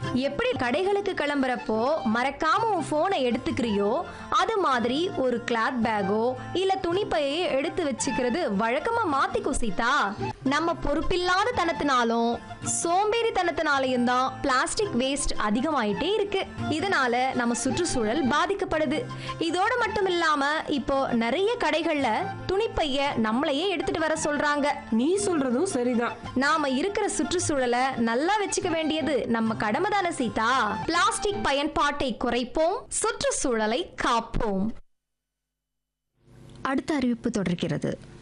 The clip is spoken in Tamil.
எப்படி கடைகளுக்கு கிளம்புறப்போ மறக்காம உன் போனை எடுத்துக்கிறியோ அது மாதிரி ஒரு கிளாத் பேக்கோ இல்ல துணிப்பையோ எடுத்து வச்சுக்கிறது வழக்கமா மாத்திக்கோ சீதா நம்ம பொறுப்பில்லாத தனத்தினாலும் சோம்பேறித்தனத்தினாலையும் தான் பிளாஸ்டிக் வேஸ்ட் அதிகமாயிட்டே இருக்கு இதனால நம்ம சுற்றுச்சூழல் பாதிக்கப்படுது இதோட மட்டும் இல்லாம இப்போ நிறைய கடைகள்ல துணிப்பைய நம்மளையே எடுத்துட்டு வர சொல்றாங்க நீ சொல்றதும் சரிதான் நாம இருக்கிற சுற்றுச்சூழலை நல்லா வச்சுக்க வேண்டியது நம்ம கடமை தானே சீதா பிளாஸ்டிக் பயன்பாட்டை குறைப்போம் சுற்றுச்சூழலை காப்போம் அடுத்த அறிவிப்பு தொடர்கிறது